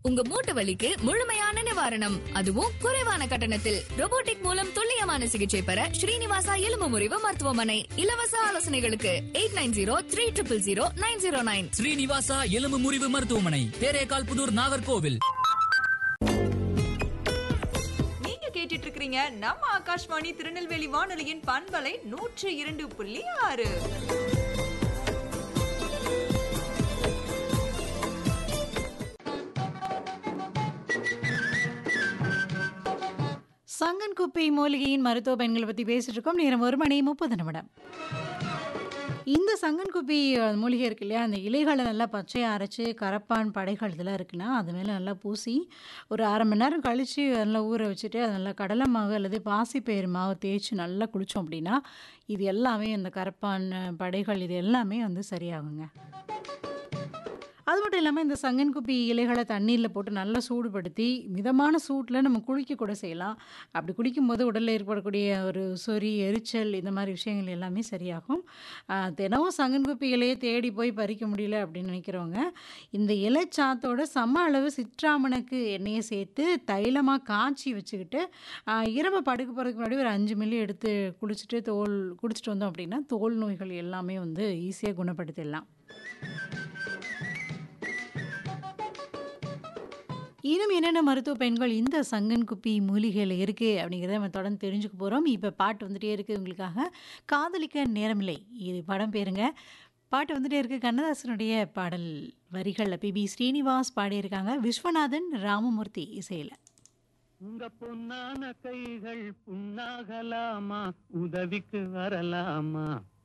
உங்க மூட்டு வலிக்கு முழுமையான நிவாரணம் அதுவும் குறைவான கட்டணத்தில் robotic மூலம் துல்லியமான சிகிச்சை பெற ஸ்ரீனிவாசா எலும்பு முறிவு மருத்துவமனை இலவச ஆலோசனைகளுக்கு eight nine zero three triple zero nine zero nine Srinivasa எலும்பு முறிவு மருத்துவமனை தேரேகால் புதூர் நாகர்கோவில் நீங்க கேட்டுட்டு இருக்கிறீங்க நம்ம ஆகாஷ்வாணி திருநெல்வேலி வானொலியின் பண்பலை நூற்று இரண்டு புள்ளி ஆறு சங்கன் குப்பை மூலிகையின் மருத்துவ பயன்களை பற்றி பேசிட்டு இருக்கோம் நேரம் ஒரு மணி முப்பது நிமிடம் இந்த சங்கன் குப்பி அஹ், மூலிகை இருக்கு இல்லையா அந்த இலைகளை நல்லா பச்சையாக அரைச்சி கரப்பான் படைகள் இதெல்லாம் இருக்குன்னா அது மேலே நல்லா பூசி ஒரு அரை மணி நேரம் கழித்து நல்லா ஊற வச்சுட்டு அது நல்லா கடலை மாவு அல்லது பாசிப்பயிறு மாவு தேய்ச்சி நல்லா குளித்தோம் அப்படின்னா இது எல்லாமே அந்த கரப்பான் அஹ், படைகள் இது எல்லாமே வந்து சரியாகுங்க அது மட்டும் இல்லாமல் இந்த சங்கன் குப்பி இலைகளை தண்ணீரில் போட்டு நல்லா சூடுபடுத்தி மிதமான சூட்டில் நம்ம குளிக்க கூட செய்யலாம் அப்படி குளிக்கும்போது உடலில் ஏற்படக்கூடிய ஒரு சொறி எரிச்சல் இந்த மாதிரி விஷயங்கள் எல்லாமே சரியாகும் ஆஹ் தினமும் சங்கன் குப்பி இலையை தேடி போய் பறிக்க முடியல அப்படின்னு நினைக்கிறவங்க இந்த இலைச்சாத்தோட சம அளவு சிற்றாமணக்கு எண்ணெயை சேர்த்து தைலமாக காய்ச்சி வச்சுக்கிட்டு ஆஹ் இரவு படுக்க போகிறதுக்கு முன்னாடி ஒரு அஞ்சு மில்லி எடுத்து குளிச்சுட்டு தோல் குடிச்சிட்டு வந்தோம் அப்படின்னா தோல் நோய்கள் எல்லாமே வந்து ஈஸியாக குணப்படுத்திடலாம் இன்னும் என்னென்ன மருத்துவ பயன்கள் இந்த சங்கன் குப்பி மூலிகையில் இருக்குது அப்படிங்கிறத நம்ம தொடர்ந்து தெரிஞ்சுக்க போகிறோம் இப்போ பாட்டு வந்துட்டே இருக்குது உங்களுக்காக காதலிக்க நேரமில்லை இது படம் பேருங்க பாட்டு வந்துட்டே இருக்குது கண்ணதாசனுடைய பாடல் வரிகளில் பிபி ஸ்ரீனிவாஸ் பாடியிருக்காங்க விஸ்வநாதன் ராமமூர்த்தி இசையில் உங்க பொன்னான கைகள் புண்ணாகலாமா உதவிக்கு வரலாமா